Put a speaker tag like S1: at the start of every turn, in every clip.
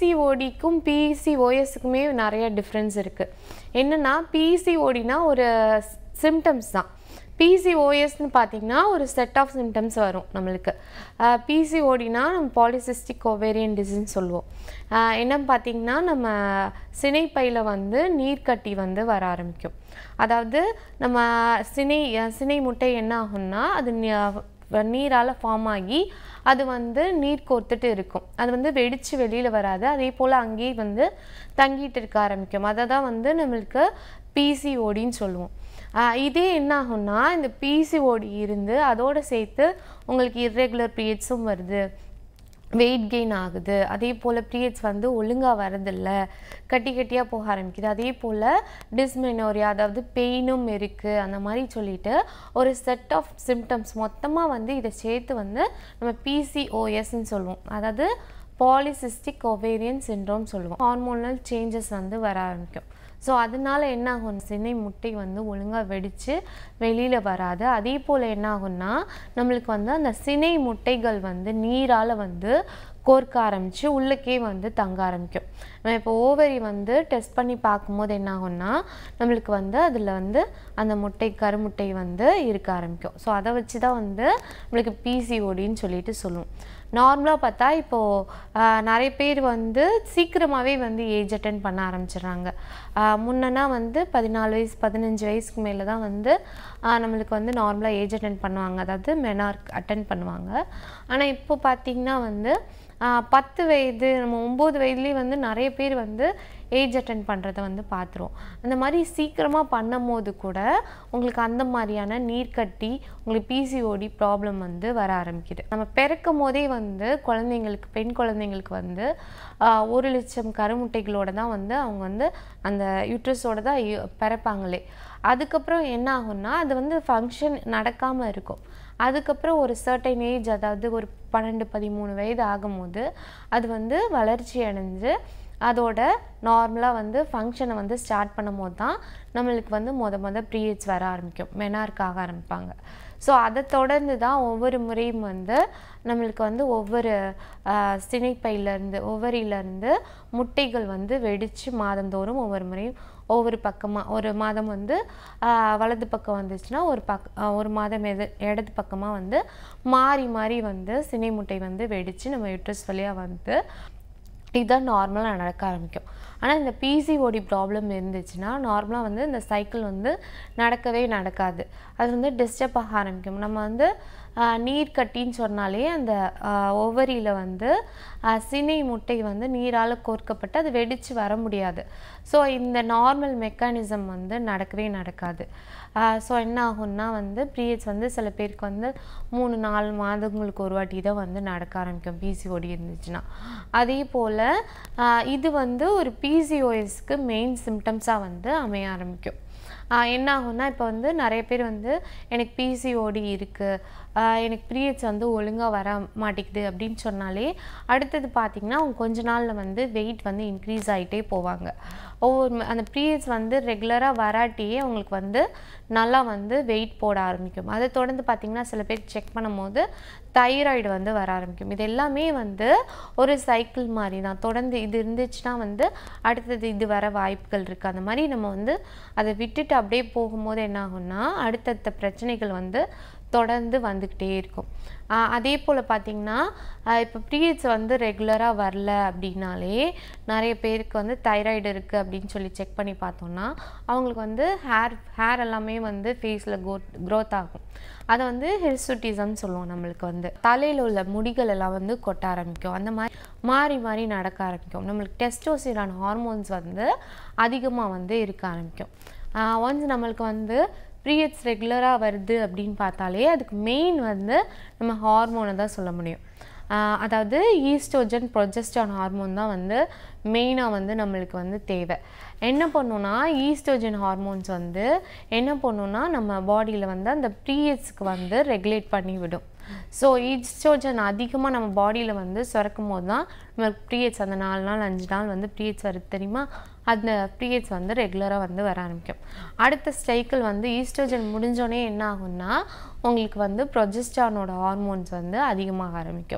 S1: பிசிஓடிக்கும் பிசிஓஎஸ்க்குமே நிறைய டிஃப்ரென்ஸ் இருக்குது என்னென்னா பிசிஓடினா ஒரு சிம்டம்ஸ் தான் பிசிஓஎஸ்னு பார்த்தீங்கன்னா ஒரு செட் ஆஃப் சிம்டம்ஸ் வரும் நம்மளுக்கு பிசிஓடினா நம்ம பாலிசிஸ்டிக் ஓவேரியன் டிசீஸ் சொல்லுவோம் ஆஹ் என்னன்னு பார்த்தீங்கன்னா நம்ம சினைப்பையில் வந்து நீர்க்கட்டி வந்து வர ஆரம்பிக்கும் அதாவது நம்ம சினை அஹ் சினை முட்டை என்ன ஆகும்னா அது நி- நீரால் ஃபார்ம் ஆகி அது வந்து நீர் கோர்த்துட்டு இருக்கும் அது வந்து வெடித்து வெளியில் வராது அதே போல் அங்கேயே வந்து தங்கிட்டு இருக்க ஆரம்பிக்கும் அதை தான் வந்து நம்மளுக்கு பிசிஓடின்னு சொல்லுவோம் ஆஹ் இதே என்ன ஆகும்னா இந்த பிசிஓடி இருந்து அதோடு சேர்த்து உங்களுக்கு இர்ரெகுலர் பீரியட்ஸும் வருது வெயிட் கெயின் ஆகுது அதே போல் பீரியட்ஸ் வந்து ஒழுங்காக வரதில்ல கட்டி கட்டியாக போக ஆரம்பிக்குது அதே போல் டிஸ்மெனோரியா அதாவது பெயினும் இருக்குது அந்த மாதிரி சொல்லிட்டு ஒரு செட் ஆஃப் சிம்டம்ஸ் மொத்தமாக வந்து இதை சேர்த்து வந்து நம்ம பிசிஓஎஸ்ன்னு சொல்லுவோம் அதாவது பாலிசிஸ்டிக் ஒவேரியன் சின்ரோம் சொல்லுவோம் ஹார்மோனல் சேஞ்சஸ் வந்து வர ஆரம்பிக்கும் ஸோ அதனால என்ன ஆகும் சினை முட்டை வந்து ஒழுங்காக வெடித்து வெளியில் வராது அதே போல் என்ன ஆகும்னா நம்மளுக்கு வந்து அந்த சினை முட்டைகள் வந்து நீரால் வந்து கோர்க்க ஆரம்பித்து உள்ளக்கே வந்து தங்க ஆரம்பிக்கும் நம்ம இப்போ ஓவரி வந்து டெஸ்ட் பண்ணி பார்க்கும்போது என்ன ஆகும்னா நம்மளுக்கு வந்து அதில் வந்து அந்த முட்டை கருமுட்டை வந்து இருக்க ஆரம்பிக்கும் ஸோ அதை வச்சு தான் வந்து நம்மளுக்கு பிசிஓடின்னு சொல்லிட்டு சொல்லுவோம் நார்மலாக பார்த்தா இப்போது நிறைய பேர் வந்து சீக்கிரமாகவே வந்து ஏஜ் அட்டன் பண்ண ஆரம்பிச்சிடுறாங்க முன்னனா வந்து பதினாலு வயசு பதினஞ்சு வயசுக்கு மேலே தான் வந்து ஆஹ் நம்மளுக்கு வந்து நார்மலாக ஏஜ் அட்டன் பண்ணுவாங்க அதாவது மெனார்க் அட்டன் பண்ணுவாங்க ஆனால் இப்போ பார்த்திங்கன்னா வந்து ஆஹ் பத்து வயது நம்ம ஒம்பது வயதுலேயே வந்து நிறைய பேர் வந்து ஏஜ் அட்டன் பண்ணுறத வந்து பார்த்துருவோம் அந்த மாதிரி சீக்கிரமாக பண்ணும் போது கூட உங்களுக்கு அந்த மாதிரியான நீர்க்கட்டி உங்களுக்கு பிசிஓடி ப்ராப்ளம் வந்து வர ஆரம்பிக்குது நம்ம பிறக்கும் போதே வந்து குழந்தைங்களுக்கு பெண் குழந்தைங்களுக்கு வந்து ஆஹ் ஒரு லட்சம் கருமுட்டைகளோட தான் வந்து அவங்க வந்து அந்த யூட்ரஸோட தான் இ- பிறப்பாங்களே அதுக்கப்புறம் என்ன ஆகும்னா அது வந்து ஃபங்க்ஷன் நடக்காமல் இருக்கும் அதுக்கப்புறம் ஒரு சர்டைன் ஏஜ் அதாவது ஒரு பன்னெண்டு பதிமூணு வயது ஆகும்போது அது வந்து வளர்ச்சி அடைஞ்சு அதோட நார்மலாக வந்து ஃபங்க்ஷனை வந்து ஸ்டார்ட் பண்ணும்போது தான் நம்மளுக்கு வந்து மொத மொத ப்ரீயட்ஸ் வர ஆரம்பிக்கும் மெனார்க் ஆக ஆரம்பிப்பாங்க ஸோ அதை தொடர்ந்து தான் ஒவ்வொரு முறையும் வந்து நம்மளுக்கு வந்து ஒவ்வொரு ஆஹ், சினைப்பையிலேருந்து ஒவ்வொரியிலேருந்து முட்டைகள் வந்து வெடித்து மாதந்தோறும் ஒவ்வொரு முறையும் ஒவ்வொரு பக்கமாக ஒரு மாதம் வந்து ஆஹ், வலது பக்கம் வந்துச்சுன்னா ஒரு பக் ஆஹ், ஒரு மாதம் எது இடது பக்கமாக வந்து மாறி மாறி வந்து சினை முட்டை வந்து வெடித்து நம்ம யூட்ரஸ் வழியாக வந்து இதுதான் நார்மலாக நடக்க ஆரம்பிக்கும் ஆனால் இந்த பிசிஓடி ப்ராப்ளம் இருந்துச்சுன்னா நார்மலாக வந்து இந்த சைக்கிள் வந்து நடக்கவே நடக்காது அது வந்து டிஸ்டர்ப் ஆக ஆரம்பிக்கும் நம்ம வந்து ஆஹ், நீர் கட்டின்னு சொன்னாலே அந்த ஒவ்வரியில் வந்து ஆஹ், சினை முட்டை வந்து நீரால் கோர்க்கப்பட்டு அது வெடித்து வர முடியாது ஸோ இந்த நார்மல் மெக்கானிசம் வந்து நடக்கவே நடக்காது ஸோ என்ன ஆகும்னா வந்து பீரியட்ஸ் வந்து சில பேருக்கு வந்து மூணு நாலு மாதங்களுக்கு ஒரு வாட்டி தான் வந்து நடக்க ஆரம்பிக்கும் பிசிஓடி இருந்துச்சுன்னா அதே போல் இது வந்து ஒரு பிசிஓஎஸ்க்கு மெயின் சிம்டம்ஸாக வந்து அமைய ஆரம்பிக்கும் ஆஹ் என்ன ஆகும்னா இப்போ வந்து நிறைய பேர் வந்து எனக்கு பிசிஓடி இருக்குது எனக்கு பீரியட்ஸ் வந்து ஒழுங்காக வர மாட்டேங்குது அப்படின்னு சொன்னாலே அடுத்தது பார்த்திங்கன்னா அவங்க கொஞ்ச நாளில் வந்து வெயிட் வந்து இன்க்ரீஸ் ஆகிட்டே போவாங்க ஒவ்வொரு ம- அந்த பீரியட்ஸ் வந்து ரெகுலராக வராட்டியே அவங்களுக்கு வந்து நல்லா வந்து வெயிட் போட ஆரம்பிக்கும் அதை தொடர்ந்து பார்த்திங்கன்னா சில பேர் செக் பண்ணும்போது தைராய்டு வந்து வர ஆரம்பிக்கும் இது எல்லாமே வந்து ஒரு சைக்கிள் மாதிரி தான் தொடர்ந்து இது இருந்துச்சுன்னா வந்து அடுத்தது இது வர வாய்ப்புகள் இருக்குது அந்த மாதிரி நம்ம வந்து அதை விட்டுட்டு அப்படியே போகும்போது என்ன ஆகும்னா அடுத்தடுத்த பிரச்சனைகள் வந்து தொடர்ந்து வந்துக்கிட்டே இருக்கும் ஆஹ் அதே போல் பார்த்திங்கன்னா இப்போ பீரியட்ஸ் வந்து ரெகுலராக வரல அப்படின்னாலே நிறைய பேருக்கு வந்து தைராய்டு இருக்குது அப்படின்னு சொல்லி செக் பண்ணி பார்த்தோம்னா அவங்களுக்கு வந்து ஹேர் ஹேர் எல்லாமே வந்து ஃபேஸில் கோ க்ரோத் ஆகும் அதை வந்து ஹிர்சுட்டிசம் சொல்லுவோம் நம்மளுக்கு வந்து தலையில் உள்ள முடிகள் எல்லாம் வந்து கொட்ட ஆரம்பிக்கும் அந்த மாதிரி மாறி மாறி நடக்க ஆரம்பிக்கும் நம்மளுக்கு டெஸ்டோசிரான் ஹார்மோன்ஸ் வந்து அதிகமாக வந்து இருக்க ஆரம்பிக்கும் ஒன்ஸ் நம்மளுக்கு வந்து பீரியட்ஸ் ரெகுலராக வருது அப்படின்னு பார்த்தாலே அதுக்கு மெயின் வந்து நம்ம ஹார்மோனை தான் சொல்ல முடியும் ஆஹ் அதாவது ஈஸ்ட்ரோஜன் ப்ரொஜெஸ்டான் ஹார்மோன் தான் வந்து மெயினாக வந்து நம்மளுக்கு வந்து தேவை என்ன பண்ணுன்னா ஈஸ்ட்ரோஜன் ஹார்மோன்ஸ் வந்து என்ன பண்ணுன்னா நம்ம பாடியில் வந்து அந்த பீரியட்ஸ்க்கு வந்து ரெகுலேட் பண்ணி விடும் ஸோ ஈஸ்ட்ரோஜன் அதிகமாக நம்ம பாடியில் வந்து சுரக்கும் போது தான் நம்மளுக்கு பீரியட்ஸ் அந்த நாலு நாள் அஞ்சு நாள் வந்து பீரியட்ஸ் வருது தெரியுமா அந்த பீரியட்ஸ் வந்து ரெகுலராக வந்து வர ஆரம்பிக்கும் அடுத்த சைக்கிள் வந்து ஈஸ்ட்ரோஜன் முடிஞ்சோடனே என்ன ஆகும்னா உங்களுக்கு வந்து ப்ரொஜெஸ்டானோட ஹார்மோன்ஸ் வந்து அதிகமாக ஆரம்பிக்கும்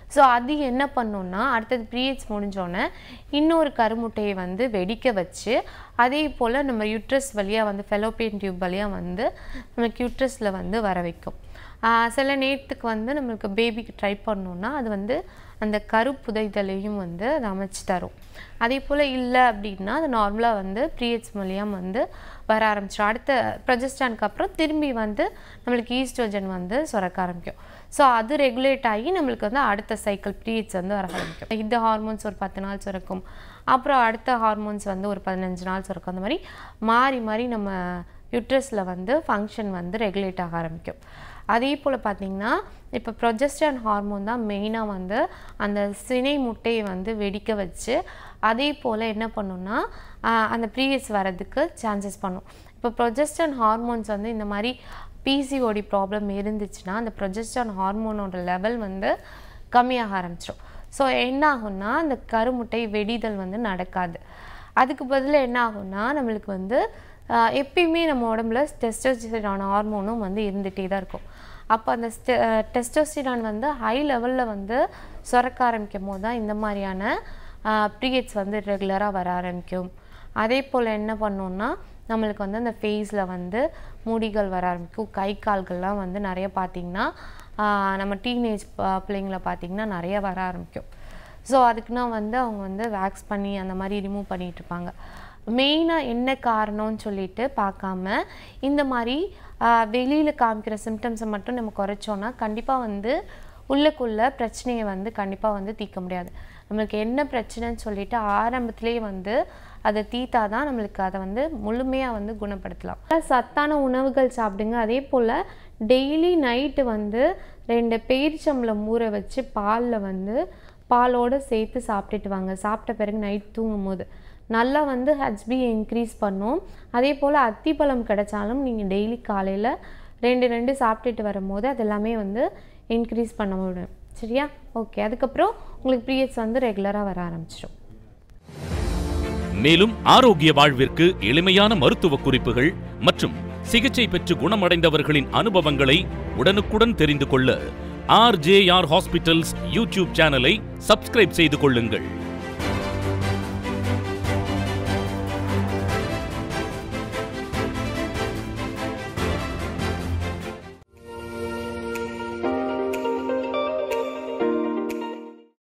S1: ஸோ அது என்ன பண்ணுன்னா அடுத்தது பீரியட்ஸ் முடிஞ்சோடனே இன்னொரு கருமுட்டையை வந்து வெடிக்க வச்சு அதே போல் நம்ம யூட்ரஸ் வழியாக வந்து ஃபெலோப்பியன் டியூப் வழியாக வந்து நமக்கு யூட்ரஸில் வந்து வர வைக்கும் ஆஹ் சில நேரத்துக்கு வந்து நம்மளுக்கு பேபிக்கு ட்ரை பண்ணோம்னா அது வந்து அந்த கருப்புதைதலையும் வந்து அது அமைச்சு தரும் அதே போல் இல்லை அப்படின்னா அது நார்மலாக வந்து பீரியட்ஸ் மூலியம் வந்து வர ஆரம்பிச்சிடும் அடுத்த ப்ரொஜெஸ்டானுக்கு அப்புறம் திரும்பி வந்து நம்மளுக்கு ஈஸ்ட்ரோஜன் வந்து சுரக்க ஆரம்பிக்கும் ஸோ அது ரெகுலேட் ஆகி நம்மளுக்கு வந்து அடுத்த சைக்கிள் பீரியட்ஸ் வந்து வர ஆரம்பிக்கும் இந்த ஹார்மோன்ஸ் ஒரு பத்து நாள் சுரக்கும் அப்புறம் அடுத்த ஹார்மோன்ஸ் வந்து ஒரு பதினஞ்சு நாள் சுரக்கும் அந்த மாதிரி மாறி மாறி நம்ம யூட்ரஸில் வந்து ஃபங்க்ஷன் வந்து ரெகுலேட் ஆக ஆரம்பிக்கும் அதே போல் பார்த்தீங்கன்னா இப்போ ப்ரொஜெஸ்டான் ஹார்மோன் தான் மெயினாக வந்து அந்த சினை முட்டையை வந்து வெடிக்க வச்சு அதே போல் என்ன பண்ணுன்னா ஆஹ் அந்த ப்ரீவியஸ் வரதுக்கு சான்சஸ் பண்ணும் இப்போ ப்ரொஜெஸ்டான் ஹார்மோன்ஸ் வந்து இந்த மாதிரி பிசிஓடி ப்ராப்ளம் இருந்துச்சுன்னா அந்த ப்ரொஜெஸ்டான் ஹார்மோனோட லெவல் வந்து கம்மியாக ஆரம்பிச்சிடும் ஸோ என்ன ஆகும்னா அந்த கருமுட்டை வெடிதல் வந்து நடக்காது அதுக்கு பதிலாக என்ன ஆகும்னா நம்மளுக்கு வந்து ஆஹ் எப்பயுமே நம்ம உடம்புல டெஸ்டோஸ்டிரான் ஹார்மோனும் வந்து இருந்துகிட்டே தான் இருக்கும் அப்போ அந்த டெஸ்டோஸ்டிரான் வந்து ஹை லெவலில் வந்து சுரக்க ஆரம்பிக்கும் போது தான் இந்த மாதிரியான ப்ரீயட்ஸ் வந்து ரெகுலராக வர ஆரம்பிக்கும் அதே போல் என்ன பண்ணோம்னா நம்மளுக்கு வந்து அந்த ஃபேஸில் வந்து முடிகள் வர ஆரம்பிக்கும் கை கால்கள்லாம் வந்து நிறைய பார்த்திங்கன்னா ஆஹ் நம்ம டீனேஜ் பிள்ளைங்கள பார்த்திங்கன்னா நிறைய வர ஆரம்பிக்கும் ஸோ அதுக்குன்னா வந்து அவங்க வந்து வேக்ஸ் பண்ணி அந்த மாதிரி ரிமூவ் பண்ணிட்டு இருப்பாங்க மெயினாக என்ன காரணம்னு சொல்லிட்டு பார்க்காம இந்த மாதிரி வெளியில் காமிக்கிற சிம்டம்ஸை மட்டும் நம்ம குறைச்சோன்னா கண்டிப்பாக வந்து உள்ளுக்குள்ள பிரச்சனையை வந்து கண்டிப்பாக வந்து தீர்க்க முடியாது நம்மளுக்கு என்ன பிரச்சனைன்னு சொல்லிட்டு ஆரம்பத்திலேயே வந்து அதை தீத்தா தான் நம்மளுக்கு அதை வந்து முழுமையாக வந்து குணப்படுத்தலாம் சத்தான உணவுகள் சாப்பிடுங்க அதே போல் டெய்லி நைட்டு வந்து ரெண்டு பேரிச்சம்பளம் ஊற வச்சு பாலில் வந்து பாலோடு சேர்த்து சாப்பிட்டுட்டு வாங்க சாப்பிட்ட பிறகு நைட் தூங்கும் போது நல்லா வந்து ஹெச்பி இன்க்ரீஸ் பண்ணும் அதே போல் அத்திப்பழம் கிடைச்சாலும் நீங்கள் டெய்லி காலையில் ரெண்டு ரெண்டு சாப்பிட்டுட்டு வரும்போது அது எல்லாமே வந்து இன்க்ரீஸ் பண்ண முடியும் சரியா ஓகே அதுக்கப்புறம் உங்களுக்கு பீரியட்ஸ் வந்து ரெகுலராக வர ஆரம்பிச்சிடும்
S2: மேலும் ஆரோக்கிய வாழ்விற்கு எளிமையான மருத்துவ குறிப்புகள் மற்றும் சிகிச்சை பெற்று குணமடைந்தவர்களின் அனுபவங்களை உடனுக்குடன் தெரிந்து கொள்ள ஆர்ஜேஆர் ஹாஸ்பிட்டல்ஸ் யூடியூப் சேனலை சப்ஸ்கிரைப் செய்து கொள்ளுங்கள்